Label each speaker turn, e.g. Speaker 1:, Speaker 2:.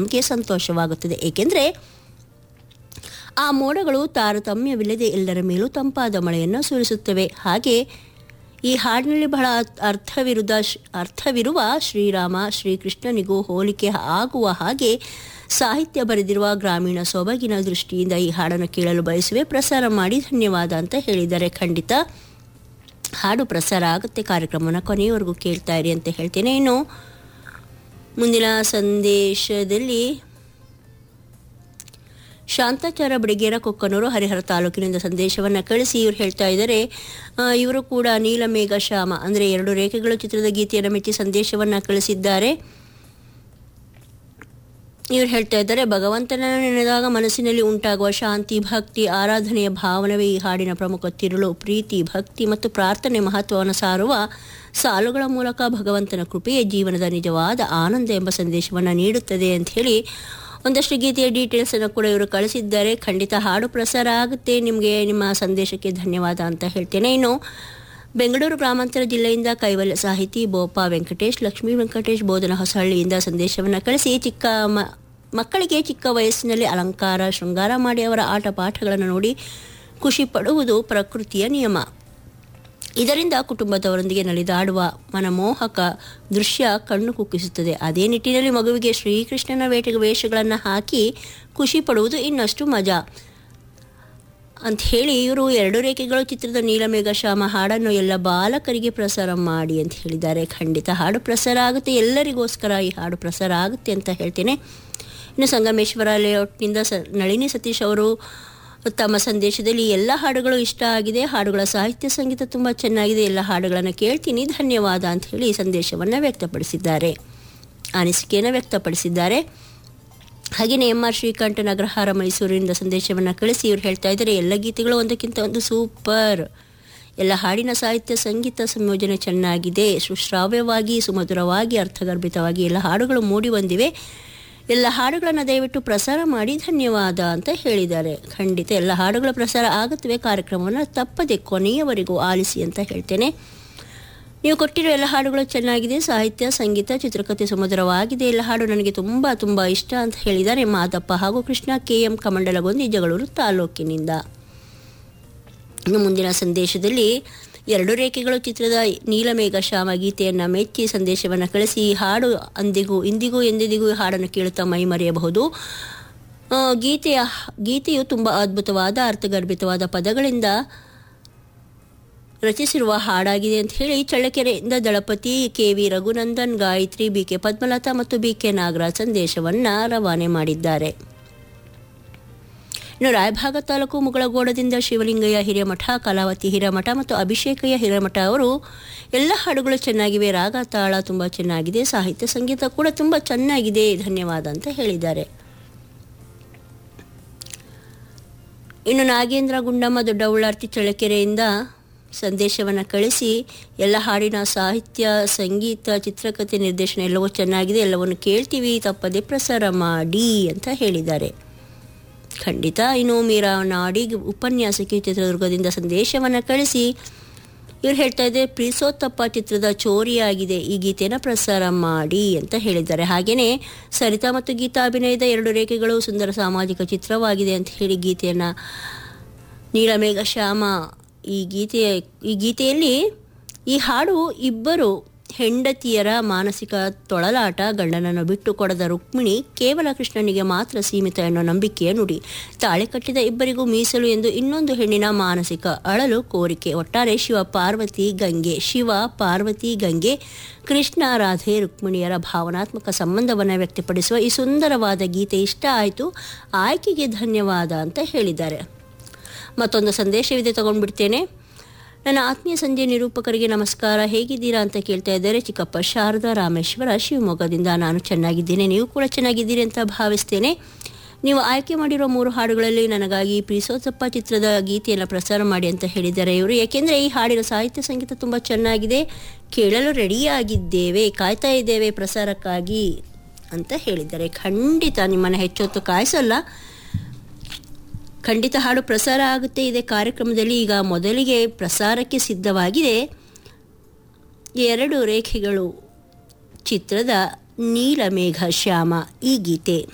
Speaker 1: ನಮಗೆ ಸಂತೋಷವಾಗುತ್ತದೆ ಏಕೆಂದರೆ ಆ ಮೋಡಗಳು ತಾರತಮ್ಯವಿಲ್ಲದೆ ಎಲ್ಲರ ಮೇಲೂ ತಂಪಾದ ಮಳೆಯನ್ನು ಸುರಿಸುತ್ತವೆ ಹಾಗೆ ಈ ಹಾಡಿನಲ್ಲಿ ಬಹಳ ಅರ್ಥವಿರುದ ಅರ್ಥವಿರುವ ಶ್ರೀರಾಮ ಶ್ರೀಕೃಷ್ಣನಿಗೂ ಹೋಲಿಕೆ ಆಗುವ ಹಾಗೆ ಸಾಹಿತ್ಯ ಬರೆದಿರುವ ಗ್ರಾಮೀಣ ಸೊಬಗಿನ ದೃಷ್ಟಿಯಿಂದ ಈ ಹಾಡನ್ನು ಕೇಳಲು ಬಯಸುವೆ ಪ್ರಸಾರ ಮಾಡಿ ಧನ್ಯವಾದ ಅಂತ ಹೇಳಿದ್ದಾರೆ ಖಂಡಿತ ಹಾಡು ಪ್ರಸಾರ ಆಗುತ್ತೆ ಕಾರ್ಯಕ್ರಮನ ಕೊನೆಯವರೆಗೂ ಕೇಳ್ತಾ ಇರಿ ಅಂತ ಹೇಳ್ತೇನೆ ಇನ್ನು ಮುಂದಿನ ಸಂದೇಶದಲ್ಲಿ ಶಾಂತಾಚಾರ ಬಡಿಗೇರ ಕೊಕ್ಕನೂರು ಹರಿಹರ ತಾಲೂಕಿನಿಂದ ಸಂದೇಶವನ್ನು ಕಳಿಸಿ ಇವರು ಹೇಳ್ತಾ ಇದ್ದಾರೆ ಆ, ಇವರು ಕೂಡ ನೀಲಮೇಘ ಶ್ಯಾಮ ಅಂದರೆ ಎರಡು ರೇಖೆಗಳು ಚಿತ್ರದ ಗೀತೆಯನ್ನು ಮೆಚ್ಚಿ ಸಂದೇಶವನ್ನು ಕಳಿಸಿದ್ದಾರೆ ಇವರು ಹೇಳ್ತಾ ಇದ್ದಾರೆ ಭಗವಂತನನ್ನು ನೆನೆದಾಗ ಮನಸ್ಸಿನಲ್ಲಿ ಉಂಟಾಗುವ ಶಾಂತಿ ಭಕ್ತಿ ಆರಾಧನೆಯ ಭಾವನವೇ ಈ ಹಾಡಿನ ಪ್ರಮುಖ ತಿರುಳು ಪ್ರೀತಿ ಭಕ್ತಿ ಮತ್ತು ಪ್ರಾರ್ಥನೆ ಮಹತ್ವವನ್ನು ಸಾರುವ ಸಾಲುಗಳ ಮೂಲಕ ಭಗವಂತನ ಕೃಪೆಯೇ ಜೀವನದ ನಿಜವಾದ ಆನಂದ ಎಂಬ ಸಂದೇಶವನ್ನು ನೀಡುತ್ತದೆ ಅಂತ ಹೇಳಿ ಒಂದಷ್ಟು ಗೀತೆಯ ಡೀಟೇಲ್ಸ್ ಅನ್ನು ಕೂಡ ಇವರು ಕಳಿಸಿದ್ದಾರೆ ಖಂಡಿತ ಹಾಡು ಪ್ರಸಾರ ಆಗುತ್ತೆ ನಿಮಗೆ ನಿಮ್ಮ ಸಂದೇಶಕ್ಕೆ ಧನ್ಯವಾದ ಅಂತ ಹೇಳ್ತೇನೆ ಇನ್ನು ಬೆಂಗಳೂರು ಗ್ರಾಮಾಂತರ ಜಿಲ್ಲೆಯಿಂದ ಕೈವಲ್ಯ ಸಾಹಿತಿ ಬೋಪ ವೆಂಕಟೇಶ್ ಲಕ್ಷ್ಮೀ ವೆಂಕಟೇಶ್ ಬೋಧನ ಹೊಸಹಳ್ಳಿಯಿಂದ ಸಂದೇಶವನ್ನು ಕಳಿಸಿ ಚಿಕ್ಕ ಮ ಮಕ್ಕಳಿಗೆ ಚಿಕ್ಕ ವಯಸ್ಸಿನಲ್ಲಿ ಅಲಂಕಾರ ಶೃಂಗಾರ ಮಾಡಿ ಅವರ ಆಟ ಪಾಠಗಳನ್ನು ನೋಡಿ ಖುಷಿ ಪಡುವುದು ಪ್ರಕೃತಿಯ ನಿಯಮ ಇದರಿಂದ ಕುಟುಂಬದವರೊಂದಿಗೆ ನಲಿದಾಡುವ ಮನಮೋಹಕ ದೃಶ್ಯ ಕಣ್ಣು ಕುಕ್ಕಿಸುತ್ತದೆ ಅದೇ ನಿಟ್ಟಿನಲ್ಲಿ ಮಗುವಿಗೆ ಶ್ರೀಕೃಷ್ಣನ ವೇಟ ವೇಷಗಳನ್ನು ಹಾಕಿ ಖುಷಿ ಪಡುವುದು ಇನ್ನಷ್ಟು ಮಜಾ ಅಂತ ಹೇಳಿ ಇವರು ಎರಡು ರೇಖೆಗಳು ಚಿತ್ರದ ನೀಲಮೇಘ ಶ್ಯಾಮ ಹಾಡನ್ನು ಎಲ್ಲ ಬಾಲಕರಿಗೆ ಪ್ರಸಾರ ಮಾಡಿ ಅಂತ ಹೇಳಿದ್ದಾರೆ ಖಂಡಿತ ಹಾಡು ಪ್ರಸಾರ ಆಗುತ್ತೆ ಎಲ್ಲರಿಗೋಸ್ಕರ ಈ ಹಾಡು ಪ್ರಸಾರ ಆಗುತ್ತೆ ಅಂತ ಹೇಳ್ತೇನೆ ಇನ್ನು ಸಂಗಮೇಶ್ವರ ಲೇಔಟ್ನಿಂದ ಸ ನಳಿನಿ ಸತೀಶ್ ಅವರು ತಮ್ಮ ಸಂದೇಶದಲ್ಲಿ ಎಲ್ಲ ಹಾಡುಗಳು ಇಷ್ಟ ಆಗಿದೆ ಹಾಡುಗಳ ಸಾಹಿತ್ಯ ಸಂಗೀತ ತುಂಬ ಚೆನ್ನಾಗಿದೆ ಎಲ್ಲ ಹಾಡುಗಳನ್ನು ಕೇಳ್ತೀನಿ ಧನ್ಯವಾದ ಅಂತ ಹೇಳಿ ಸಂದೇಶವನ್ನು ವ್ಯಕ್ತಪಡಿಸಿದ್ದಾರೆ ಅನಿಸಿಕೆಯನ್ನು ವ್ಯಕ್ತಪಡಿಸಿದ್ದಾರೆ ಹಾಗೆಯೇ ಎಂ ಆರ್ ಶ್ರೀಕಂಠ ನಗರಹಾರ ಮೈಸೂರಿನಿಂದ ಸಂದೇಶವನ್ನು ಕಳಿಸಿ ಇವರು ಹೇಳ್ತಾ ಇದ್ದಾರೆ ಎಲ್ಲ ಗೀತೆಗಳು ಒಂದಕ್ಕಿಂತ ಒಂದು ಸೂಪರ್ ಎಲ್ಲ ಹಾಡಿನ ಸಾಹಿತ್ಯ ಸಂಗೀತ ಸಂಯೋಜನೆ ಚೆನ್ನಾಗಿದೆ ಸುಶ್ರಾವ್ಯವಾಗಿ ಸುಮಧುರವಾಗಿ ಅರ್ಥಗರ್ಭಿತವಾಗಿ ಎಲ್ಲ ಹಾಡುಗಳು ಮೂಡಿ ಬಂದಿವೆ ಎಲ್ಲ ಹಾಡುಗಳನ್ನು ದಯವಿಟ್ಟು ಪ್ರಸಾರ ಮಾಡಿ ಧನ್ಯವಾದ ಅಂತ ಹೇಳಿದ್ದಾರೆ ಖಂಡಿತ ಎಲ್ಲ ಹಾಡುಗಳ ಪ್ರಸಾರ ಆಗುತ್ತವೆ ಕಾರ್ಯಕ್ರಮವನ್ನು ತಪ್ಪದೆ ಕೊನೆಯವರೆಗೂ ಆಲಿಸಿ ಅಂತ ಹೇಳ್ತೇನೆ ನೀವು ಕೊಟ್ಟಿರೋ ಎಲ್ಲ ಹಾಡುಗಳು ಚೆನ್ನಾಗಿದೆ ಸಾಹಿತ್ಯ ಸಂಗೀತ ಚಿತ್ರಕಥೆ ಸುಮಧುರವಾಗಿದೆ ಎಲ್ಲ ಹಾಡು ನನಗೆ ತುಂಬ ತುಂಬ ಇಷ್ಟ ಅಂತ ಹೇಳಿದ್ದಾರೆ ಮಾದಪ್ಪ ಹಾಗೂ ಕೃಷ್ಣ ಕೆ ಎಂ ಕಮಂಡಲಗೊಂದಿ ಜಗಳೂರು ತಾಲೂಕಿನಿಂದ ಇನ್ನು ಮುಂದಿನ ಸಂದೇಶದಲ್ಲಿ ಎರಡು ರೇಖೆಗಳು ಚಿತ್ರದ ನೀಲಮೇಘ ಶ್ಯಾಮ ಗೀತೆಯನ್ನು ಮೆಚ್ಚಿ ಸಂದೇಶವನ್ನು ಕಳಿಸಿ ಈ ಹಾಡು ಅಂದಿಗೂ ಇಂದಿಗೂ ಎಂದೆಂದಿಗೂ ಈ ಹಾಡನ್ನು ಕೇಳುತ್ತಾ ಮೈ ಮರೆಯಬಹುದು ಆ, ಗೀತೆಯ ಗೀತೆಯು ತುಂಬ ಅದ್ಭುತವಾದ ಅರ್ಥಗರ್ಭಿತವಾದ ಪದಗಳಿಂದ ರಚಿಸಿರುವ ಹಾಡಾಗಿದೆ ಅಂತ ಹೇಳಿ ಚಳ್ಳಕೆರೆಯಿಂದ Dalapathi K V Raghunandan Gayatri B K Padmalatha ಮತ್ತು ಬಿ ಕೆ ನಾಗರಾಜ್ ಸಂದೇಶವನ್ನು ರವಾನೆ ಮಾಡಿದ್ದಾರೆ ಇನ್ನು ರಾಯಭಾಗ ತಾಲೂಕು ಮುಗಳಗೋಡದಿಂದ ಶಿವಲಿಂಗಯ್ಯ ಹಿರೇಮಠ ಕಲಾವತಿ ಹಿರೇಮಠ ಮತ್ತು ಅಭಿಷೇಕಯ್ಯ ಹಿರೇಮಠ ಅವರು ಎಲ್ಲ ಹಾಡುಗಳು ಚೆನ್ನಾಗಿವೆ ರಾಗ ತಾಳ ತುಂಬ ಚೆನ್ನಾಗಿದೆ ಸಾಹಿತ್ಯ ಸಂಗೀತ ಕೂಡ ತುಂಬ ಚೆನ್ನಾಗಿದೆ ಧನ್ಯವಾದ ಅಂತ ಹೇಳಿದ್ದಾರೆ ಇನ್ನು ನಾಗೇಂದ್ರ ಗುಂಡಮ್ಮ ದೊಡ್ಡ ಉಳ್ಳಾರ್ತಿ ಚಳ್ಳಕೆರೆಯಿಂದ ಸಂದೇಶವನ್ನು ಕಳಿಸಿ ಎಲ್ಲ ಹಾಡಿನ ಸಾಹಿತ್ಯ ಸಂಗೀತ ಚಿತ್ರಕಥೆ ನಿರ್ದೇಶನ ಎಲ್ಲವೂ ಚೆನ್ನಾಗಿದೆ ಎಲ್ಲವನ್ನು ಕೇಳ್ತೀವಿ ತಪ್ಪದೆ ಪ್ರಸಾರ ಮಾಡಿ ಅಂತ ಹೇಳಿದ್ದಾರೆ ಖಂಡಿತ ಇನ್ನು ಮೀರಾ ನಾಡಿ ಉಪನ್ಯಾಸಕಿ ಚಿತ್ರದುರ್ಗದಿಂದ ಸಂದೇಶವನ್ನು ಕಳಿಸಿ ಇವ್ರು ಹೇಳ್ತಾ ಇದ್ದಾರೆ ಪ್ರೀಸೋತ್ತಪ್ಪ ಚಿತ್ರದ ಚೋರಿಯಾಗಿದೆ ಈ ಗೀತೆಯನ್ನು ಪ್ರಸಾರ ಮಾಡಿ ಅಂತ ಹೇಳಿದ್ದಾರೆ ಹಾಗೆಯೇ ಸರಿತಾ ಮತ್ತು ಗೀತಾ ಅಭಿನಯದ ಎರಡು ರೇಖೆಗಳು ಸುಂದರ ಸಾಮಾಜಿಕ ಚಿತ್ರವಾಗಿದೆ ಅಂತ ಹೇಳಿ ಗೀತೆಯನ್ನು ನೀಲಮೇಘ ಶ್ಯಾಮ ಈ ಗೀತೆಯ ಈ ಗೀತೆಯಲ್ಲಿ ಈ ಹಾಡು ಇಬ್ಬರು ಹೆಂಡತಿಯರ ಮಾನಸಿಕ ತೊಳಲಾಟ ಗಂಡನನ್ನು ಬಿಟ್ಟು ಕೊಡದ ರುಕ್ಮಿಣಿ ಕೇವಲ ಕೃಷ್ಣನಿಗೆ ಮಾತ್ರ ಸೀಮಿತ ಎನ್ನೋ ನಂಬಿಕೆಯ ನುಡಿ ತಾಳೆ ಕಟ್ಟಿದ ಇಬ್ಬರಿಗೂ ಮೀಸಲು ಎಂದು ಇನ್ನೊಂದು ಹೆಣ್ಣಿನ ಮಾನಸಿಕ ಅಳಲು ಕೋರಿಕೆ ಒಟ್ಟಾರೆ ಶಿವ ಪಾರ್ವತಿ ಗಂಗೆ ಶಿವ ಪಾರ್ವತಿ ಗಂಗೆ ಕೃಷ್ಣ ರಾಧೆ ರುಕ್ಮಿಣಿಯರ ಭಾವನಾತ್ಮಕ ಸಂಬಂಧವನ್ನು ವ್ಯಕ್ತಪಡಿಸುವ ಈ ಸುಂದರವಾದ ಗೀತೆ ಇಷ್ಟ ಆಯಿತು ಆಯ್ಕೆಗೆ ಧನ್ಯವಾದ ಅಂತ ಹೇಳಿದ್ದಾರೆ ಮತ್ತೊಂದು ಸಂದೇಶವಿದೆ ತಗೊಂಡ್ಬಿಡ್ತೇನೆ ನನ್ನ ಆತ್ಮೀಯ ಸಂಜೆ ನಿರೂಪಕರಿಗೆ ನಮಸ್ಕಾರ ಹೇಗಿದ್ದೀರಾ ಅಂತ ಕೇಳ್ತಾ ಇದ್ದಾರೆ ಚಿಕ್ಕಪ್ಪ ಶಾರದಾ ರಾಮೇಶ್ವರ ಶಿವಮೊಗ್ಗದಿಂದ ನಾನು ಚೆನ್ನಾಗಿದ್ದೇನೆ ನೀವು ಕೂಡ ಚೆನ್ನಾಗಿದ್ದೀರಿ ಅಂತ ಭಾವಿಸ್ತೇನೆ ನೀವು ಆಯ್ಕೆ ಮಾಡಿರೋ ಮೂರು ಹಾಡುಗಳಲ್ಲಿ ನನಗಾಗಿ ಪ್ರೀಸೋತಪ್ಪ ಚಿತ್ರದ ಗೀತೆಯನ್ನು ಪ್ರಸಾರ ಮಾಡಿ ಅಂತ ಹೇಳಿದ್ದಾರೆ ಇವರು ಏಕೆಂದರೆ ಈ ಹಾಡಿನ ಸಾಹಿತ್ಯ ಸಂಗೀತ ತುಂಬ ಚೆನ್ನಾಗಿದೆ ಕೇಳಲು ರೆಡಿಯಾಗಿದ್ದೇವೆ ಕಾಯ್ತಾ ಇದ್ದೇವೆ ಪ್ರಸಾರಕ್ಕಾಗಿ ಅಂತ ಹೇಳಿದ್ದಾರೆ ಖಂಡಿತ ನಿಮ್ಮನ್ನು ಹೆಚ್ಚೊತ್ತು ಕಾಯಿಸಲ್ಲ ಖಂಡಿತ ಹಾಡು ಪ್ರಸಾರ ಆಗುತ್ತೆ ಇದೆ ಕಾರ್ಯಕ್ರಮದಲ್ಲಿ ಈಗ ಮೊದಲಿಗೆ ಪ್ರಸಾರಕ್ಕೆ ಸಿದ್ಧವಾಗಿದೆ ಎರಡು ರೇಖೆಗಳು ಚಿತ್ರದ ನೀಲಮೇಘ ಶ್ಯಾಮ ಈ ಗೀತೆ